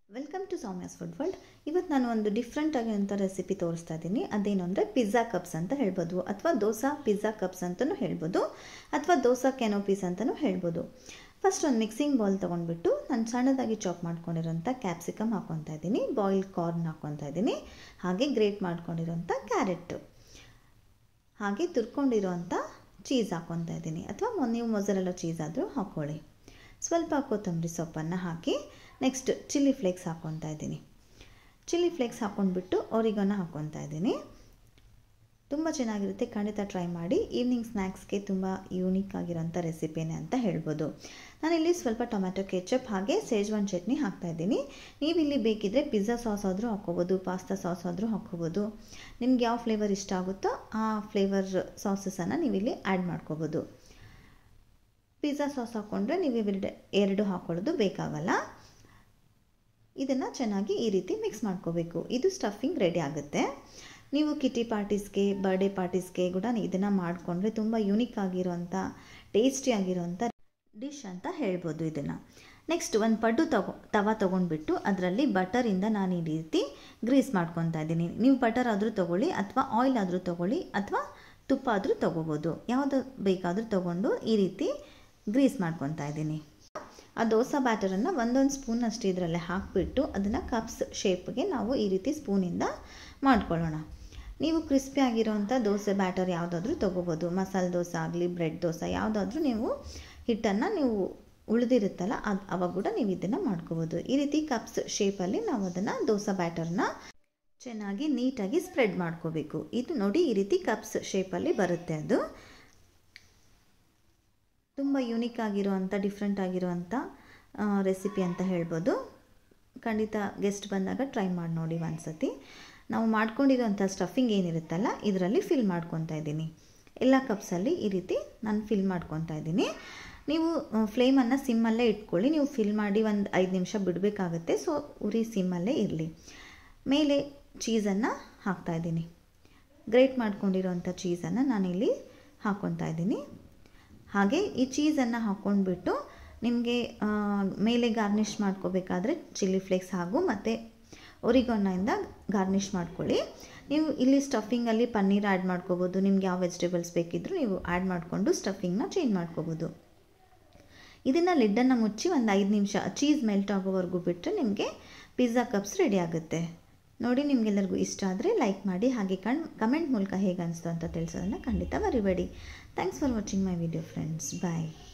welcome to Soumya's food world ಇವತ್ತು ನಾನು ಒಂದು ಡಿಫ್ರೆಂಟ್ ಆಗಿರೋಂಥ ರೆಸಿಪಿ ತೋರಿಸ್ತಾ ಇದ್ದೀನಿ ಅದೇನು ಅಂದರೆ ಪಿಜ್ಜಾ ಕಪ್ಸ್ ಅಂತ ಹೇಳ್ಬೋದು ಅಥವಾ ದೋಸಾ ಪಿಜ್ಜಾ ಕಪ್ಸ್ ಅಂತಲೂ ಹೇಳ್ಬೋದು ಅಥವಾ ದೋಸಾ ಕೆನೋಪೀಸ್ ಅಂತಲೂ ಹೇಳ್ಬೋದು ಫಸ್ಟ್ ಒಂದು ಮಿಕ್ಸಿಂಗ್ ಬೌಲ್ ತೊಗೊಂಡ್ಬಿಟ್ಟು ನಾನು ಸಣ್ಣದಾಗಿ ಚಾಪ್ ಮಾಡ್ಕೊಂಡಿರೋಂಥ ಕ್ಯಾಪ್ಸಿಕಮ್ ಹಾಕ್ಕೊತಾ ಇದ್ದೀನಿ ಬಾಯ್ಲ್ಡ್ ಕಾರ್ನ್ ಹಾಕ್ಕೊತಾ ಇದ್ದೀನಿ ಹಾಗೆ ಗ್ರೇಟ್ ಮಾಡ್ಕೊಂಡಿರೋಂಥ ಕ್ಯಾರೆಟು ಹಾಗೆ ತುರ್ಕೊಂಡಿರೋಂಥ ಚೀಸ್ ಹಾಕ್ಕೊತಾ ಇದ್ದೀನಿ ಅಥವಾ ನೀವು ಮೊಸರೆಲ್ಲ ಚೀಸ್ ಆದರೂ ಹಾಕ್ಕೊಳ್ಳಿ ಸ್ವಲ್ಪ ಕೊತ್ತಂಬರಿ ಸೊಪ್ಪನ್ನು ಹಾಕಿ ನೆಕ್ಸ್ಟ್ ಚಿಲ್ಲಿ ಫ್ಲೇಕ್ಸ್ ಹಾಕ್ಕೊತಾ ಇದ್ದೀನಿ ಚಿಲ್ಲಿ ಫ್ಲೇಕ್ಸ್ ಹಾಕ್ಕೊಂಡ್ಬಿಟ್ಟು ಒರಿಗೊನ ಹಾಕ್ಕೊತಾ ಇದ್ದೀನಿ ತುಂಬ ಚೆನ್ನಾಗಿರುತ್ತೆ ಖಂಡಿತ ಟ್ರೈ ಮಾಡಿ ಈವ್ನಿಂಗ್ ಸ್ನ್ಯಾಕ್ಸ್ಗೆ ತುಂಬ ಯೂನಿಕ್ ಆಗಿರೋಂಥ ರೆಸಿಪಿನೇ ಅಂತ ಹೇಳ್ಬೋದು ನಾನಿಲ್ಲಿ ಸ್ವಲ್ಪ ಟೊಮ್ಯಾಟೊ ಕೆಚಪ್ ಹಾಗೆ ಸೇಜ್ವಾನ್ ಚಟ್ನಿ ಹಾಕ್ತಾಯಿದ್ದೀನಿ ನೀವಿಲ್ಲಿ ಬೇಕಿದ್ದರೆ ಪಿಜ್ಜಾ ಸಾಸ್ ಆದರೂ ಹಾಕ್ಕೋಬೋದು ಪಾಸ್ತಾ ಸಾಸ್ ಆದರೂ ಹಾಕ್ಕೋಬೋದು ನಿಮ್ಗೆ ಯಾವ ಫ್ಲೇವರ್ ಇಷ್ಟ ಆಗುತ್ತೋ ಆ ಫ್ಲೇವರ್ ಸಾಸಸನ್ನು ನೀವಿಲ್ಲಿ ಆ್ಯಡ್ ಮಾಡ್ಕೋಬೋದು ಪಿಜ್ಜಾ ಸಾಸ್ ಹಾಕ್ಕೊಂಡ್ರೆ ನೀವು ಇವೆರಡು ಎರಡು ಹಾಕ್ಕೊಳ್ಳೋದು ಬೇಕಾಗಲ್ಲ ಇದನ್ನು ಚೆನ್ನಾಗಿ ಈ ರೀತಿ ಮಿಕ್ಸ್ ಮಾಡ್ಕೋಬೇಕು ಇದು ಸ್ಟಫಿಂಗ್ ರೆಡಿ ಆಗುತ್ತೆ ನೀವು ಕಿಟಿ ಪಾರ್ಟೀಸ್ಗೆ ಬರ್ಡೇ ಪಾರ್ಟೀಸ್ಗೆ ಕೂಡ ಇದನ್ನು ಮಾಡಿಕೊಂಡ್ರೆ ತುಂಬ ಯೂನಿಕ್ ಆಗಿರೋಂಥ ಟೇಸ್ಟಿ ಆಗಿರೋಂಥ ಡಿಶ್ ಅಂತ ಹೇಳ್ಬೋದು ಇದನ್ನು ನೆಕ್ಸ್ಟ್ ಒಂದು ಪಡ್ಡು ತಗೊ ತವ ತೊಗೊಂಡ್ಬಿಟ್ಟು ಅದರಲ್ಲಿ ಬಟರಿಂದ ನಾನು ಈ ರೀತಿ ಗ್ರೀಸ್ ಮಾಡ್ಕೊತಾ ಇದ್ದೀನಿ ನೀವು ಬಟರ್ ಆದರೂ ತೊಗೊಳ್ಳಿ ಅಥವಾ ಆಯಿಲ್ ಆದರೂ ತೊಗೊಳ್ಳಿ ಅಥವಾ ತುಪ್ಪ ಆದರೂ ತೊಗೋಬೋದು ಯಾವುದು ಬೇಕಾದರೂ ತೊಗೊಂಡು ಈ ರೀತಿ ಗ್ರೀಸ್ ಮಾಡ್ಕೊತಾ ಇದ್ದೀನಿ ಆ ದೋಸೆ ಬ್ಯಾಟರನ್ನು ಒಂದೊಂದು ಸ್ಪೂನಷ್ಟು ಇದರಲ್ಲೇ ಹಾಕಿಬಿಟ್ಟು ಅದನ್ನು ಕಪ್ಸ್ ಶೇಪ್ಗೆ ನಾವು ಈ ರೀತಿ ಸ್ಪೂನಿಂದ ಮಾಡ್ಕೊಳ್ಳೋಣ ನೀವು ಕ್ರಿಸ್ಪಿ ಆಗಿರೋವಂಥ ದೋಸೆ ಬ್ಯಾಟರ್ ಯಾವುದಾದ್ರೂ ತೊಗೋಬೋದು ಮಸಾಲೆ ದೋಸೆ ಆಗಲಿ ಬ್ರೆಡ್ ದೋಸೆ ಯಾವುದಾದ್ರೂ ನೀವು ಹಿಟ್ಟನ್ನು ನೀವು ಉಳಿದಿರುತ್ತಲ್ಲ ಅದು ಅವಾಗ ಕೂಡ ನೀವು ಇದನ್ನು ಮಾಡ್ಕೋಬೋದು ಈ ರೀತಿ ಕಪ್ಸ್ ಶೇಪಲ್ಲಿ ನಾವು ಅದನ್ನು ದೋಸೆ ಬ್ಯಾಟರ್ನ ಚೆನ್ನಾಗಿ ನೀಟಾಗಿ ಸ್ಪ್ರೆಡ್ ಮಾಡ್ಕೋಬೇಕು ಇದು ನೋಡಿ ಈ ರೀತಿ ಕಪ್ಸ್ ಶೇಪಲ್ಲಿ ಬರುತ್ತೆ ಅದು ತುಂಬ ಯೂನಿಕ್ ಆಗಿರುವಂಥ ಡಿಫ್ರೆಂಟ್ ಆಗಿರುವಂಥ ರೆಸಿಪಿ ಅಂತ ಹೇಳ್ಬೋದು ಖಂಡಿತ ಗೆಸ್ಟ್ ಬಂದಾಗ ಟ್ರೈ ಮಾಡಿ ನೋಡಿ ಒಂದು ಸತಿ ನಾವು ಮಾಡ್ಕೊಂಡಿರೋಂಥ ಸ್ಟಫಿಂಗ್ ಏನಿರುತ್ತಲ್ಲ ಇದರಲ್ಲಿ ಫಿಲ್ ಮಾಡ್ಕೊತಾ ಇದ್ದೀನಿ ಎಲ್ಲ ಕಪ್ಸಲ್ಲಿ ಈ ರೀತಿ ನಾನು ಫಿಲ್ ಮಾಡ್ಕೊತಾ ಇದ್ದೀನಿ ನೀವು ಫ್ಲೇಮನ್ನು ಸಿಮ್ಮಲ್ಲೇ ಇಟ್ಕೊಳ್ಳಿ ನೀವು ಫಿಲ್ ಮಾಡಿ ಒಂದು ಐದು ನಿಮಿಷ ಬಿಡಬೇಕಾಗತ್ತೆ ಸೊ ಉರಿ ಸಿಮ್ಮಲ್ಲೇ ಇರಲಿ ಮೇಲೆ ಚೀಸನ್ನು ಹಾಕ್ತಾಯಿದ್ದೀನಿ ಗ್ರೇಟ್ ಮಾಡ್ಕೊಂಡಿರೋಂಥ ಚೀಸನ್ನು ನಾನಿಲ್ಲಿ ಹಾಕ್ಕೊತಾ ಇದ್ದೀನಿ ಹಾಗೆ ಈ ಚೀಸನ್ನು ಹಾಕ್ಕೊಂಡ್ಬಿಟ್ಟು ನಿಮಗೆ ಮೇಲೆ ಗಾರ್ನಿಷ್ ಮಾಡ್ಕೋಬೇಕಾದ್ರೆ ಚಿಲ್ಲಿ ಫ್ಲೇಕ್ಸ್ ಹಾಗೂ ಮತ್ತು ಒರಿಗೊನ್ನಿಂದ ಗಾರ್ನಿಷ್ ಮಾಡ್ಕೊಳ್ಳಿ ನೀವು ಇಲ್ಲಿ ಸ್ಟಫಿಂಗಲ್ಲಿ ಪನ್ನೀರ್ ಆ್ಯಡ್ ಮಾಡ್ಕೋಬೋದು ನಿಮ್ಗೆ ಯಾವ ವೆಜಿಟೇಬಲ್ಸ್ ಬೇಕಿದ್ದರೂ ನೀವು ಆ್ಯಡ್ ಮಾಡಿಕೊಂಡು ಸ್ಟಫಿಂಗ್ನ ಚೇಂಜ್ ಮಾಡ್ಕೋಬೋದು ಇದನ್ನು ಲಿಡ್ಡನ್ನು ಮುಚ್ಚಿ ಒಂದು ಐದು ನಿಮಿಷ ಚೀಸ್ ಮೆಲ್ಟ್ ಆಗೋವರೆಗೂ ಬಿಟ್ಟರೆ ನಿಮಗೆ ಪಿಜ್ಜಾ ಕಪ್ಸ್ ರೆಡಿ ಆಗುತ್ತೆ ನೋಡಿ ನಿಮಗೆಲ್ಲರಿಗೂ ಇಷ್ಟ ಆದರೆ ಲೈಕ್ ಮಾಡಿ ಹಾಗೆ ಕಣ್ ಕಮೆಂಟ್ ಮೂಲಕ ಹೇಗೆ ಅನಿಸ್ತು ಅಂತ ತಿಳಿಸೋದನ್ನು ಖಂಡಿತ ಮರಿಬೇಡಿ thanks for watching my video friends bye